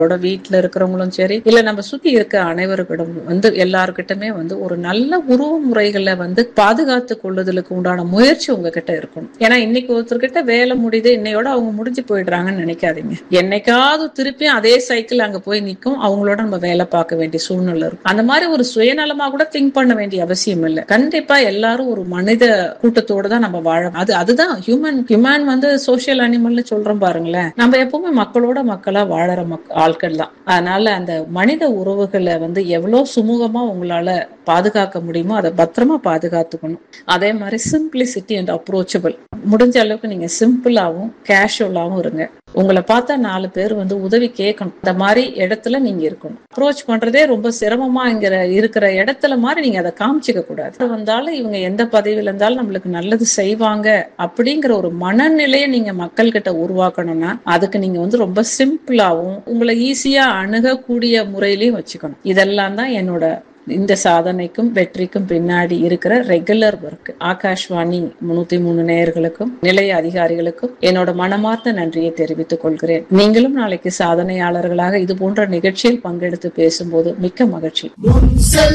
நம்மளோட வீட்டுல இருக்கிறவங்களும் சரி இல்ல நம்ம சுத்தி இருக்க அனைவருக்கிடம் வந்து எல்லாருக்கிட்டமே வந்து ஒரு நல்ல உருவ முறைகளை வந்து பாதுகாத்து கொள்ளுதலுக்கு உண்டான முயற்சி உங்ககிட்ட இருக்கணும் ஏன்னா இன்னைக்கு ஒருத்தர்கிட்ட வேலை முடியுது இன்னையோட அவங்க முடிஞ்சு போயிடுறாங்கன்னு நினைக்காதீங்க என்னைக்காவது திருப்பி அதே சைக்கிள் அங்க போய் நிக்கும் அவங்களோட நம்ம வேலை பார்க்க வேண்டிய சூழ்நிலை இருக்கும் அந்த மாதிரி ஒரு சுயநலமா கூட திங்க் பண்ண வேண்டிய அவசியம் இல்லை கண்டிப்பா எல்லாரும் ஒரு மனித கூட்டத்தோட தான் நம்ம வாழ அது அதுதான் ஹியூமன் ஹியூமன் வந்து சோசியல் அனிமல்னு சொல்றோம் பாருங்களேன் நம்ம எப்பவுமே மக்களோட மக்களா வாழற மக் ஆட்கள் தான் அதனால அந்த மனித உறவுகளை வந்து எவ்வளவு சுமூகமா உங்களால பாதுகாக்க முடியுமோ அதை பத்திரமா பாதுகாத்துக்கணும் அதே மாதிரி சிம்பிளிசிட்டி அண்ட் அப்ரோச்சபிள் முடிஞ்ச அளவுக்கு நீங்க சிம்பிளாவும் கேஷுவலாவும் இருங்க உங்களை பார்த்தா நாலு பேர் வந்து உதவி கேட்கணும் இந்த மாதிரி இடத்துல நீங்க இருக்கணும் அப்ரோச் பண்றதே ரொம்ப சிரமமாங்கிற இருக்கிற இடத்துல மாதிரி நீங்க அதை காமிச்சிக்க கூடாது வந்தாலும் இவங்க எந்த பதவியில இருந்தாலும் நம்மளுக்கு நல்லது செய்வாங்க அப்படிங்கிற ஒரு மனநிலையை நீங்க மக்கள் கிட்ட உருவாக்கணும்னா அதுக்கு நீங்க வந்து ரொம்ப சிம்பிளாவும் உங்களை ஈஸியா அணுகக்கூடிய முறையிலையும் வச்சுக்கணும் இதெல்லாம் தான் என்னோட இந்த சாதனைக்கும் வெற்றிக்கும் பின்னாடி இருக்கிற ரெகுலர் ஒர்க் ஆகாஷ்வாணி முன்னூத்தி மூணு நேயர்களுக்கும் நிலைய அதிகாரிகளுக்கும் என்னோட மனமார்ந்த நன்றியை தெரிவித்துக் கொள்கிறேன் நீங்களும் நாளைக்கு சாதனையாளர்களாக இது போன்ற நிகழ்ச்சியில் பங்கெடுத்து பேசும்போது மிக்க மகிழ்ச்சி